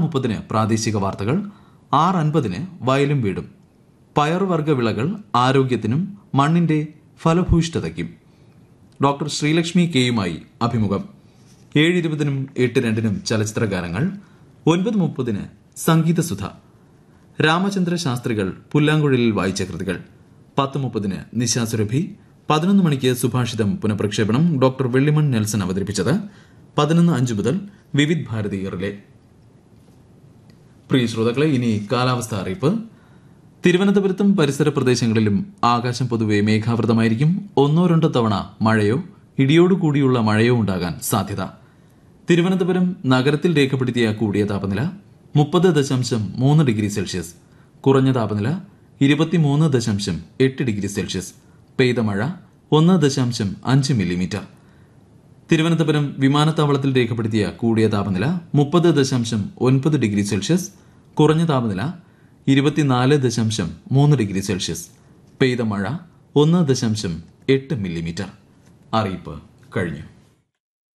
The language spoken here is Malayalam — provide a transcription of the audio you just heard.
മുപ്പതിന് പ്രാദേശിക വാർത്തകൾ ആറ് അൻപതിന് വയലും വീടും പയറുവർഗ വിളകൾ ആരോഗ്യത്തിനും മണ്ണിന്റെ ഫലഭൂയിഷ്ഠതയ്ക്കും ഡോക്ടർ ശ്രീലക്ഷ്മി കെയുമായി അഭിമുഖം ഏഴ് ഇരുപതിനും എട്ട് രണ്ടിനും ചലച്ചിത്ര ഗാനങ്ങൾ ഒൻപത് മുപ്പതിന് സംഗീതസുധ രാമചന്ദ്ര ശാസ്ത്രികൾ പുല്ലാങ്കുഴലിൽ വായിച്ച കൃതികൾ പത്ത് മുപ്പതിന് നിശാസുരഭി പതിനൊന്ന് മണിക്ക് സുഭാഷിതം പുനഃപ്രക്ഷേപണം ഡോക്ടർ വെള്ളിമൺ നെൽസൺ അവതരിപ്പിച്ചത് പതിനൊന്ന് അഞ്ച് മുതൽ വിവിധ് ഭാരതി റിലേ പ്രിയ ശ്രോതാക്കളെ ഇനി കാലാവസ്ഥ അറിയിപ്പ് തിരുവനന്തപുരത്തും പരിസര പ്രദേശങ്ങളിലും ആകാശം പൊതുവെ മേഘാവൃതമായിരിക്കും ഒന്നോ രണ്ടോ തവണ മഴയോ ഇടിയോടുകൂടിയുള്ള മഴയോ ഉണ്ടാകാൻ സാധ്യത തിരുവനന്തപുരം നഗരത്തിൽ രേഖപ്പെടുത്തിയ കൂടിയ താപനില മുപ്പത് ദശാംശം മൂന്ന് ഡിഗ്രി സെൽഷ്യസ് കുറഞ്ഞ താപനില ഇരുപത്തിമൂന്ന് ദശാംശം എട്ട് ഡിഗ്രി സെൽഷ്യസ് പെയ്ത മഴ ഒന്ന് ദശാംശം അഞ്ച് മില്ലിമീറ്റർ തിരുവനന്തപുരം വിമാനത്താവളത്തിൽ രേഖപ്പെടുത്തിയ കൂടിയ താപനില മുപ്പത് ദശാംശം ഒൻപത് ഡിഗ്രി സെൽഷ്യസ് കുറഞ്ഞ താപനില ഇരുപത്തിനാല് ദശാംശം മൂന്ന് ഡിഗ്രി സെൽഷ്യസ് പെയ്ത മഴ ഒന്ന് ദശാംശം എട്ട് മില്ലിമീറ്റർ അറിയിപ്പ് കഴിഞ്ഞു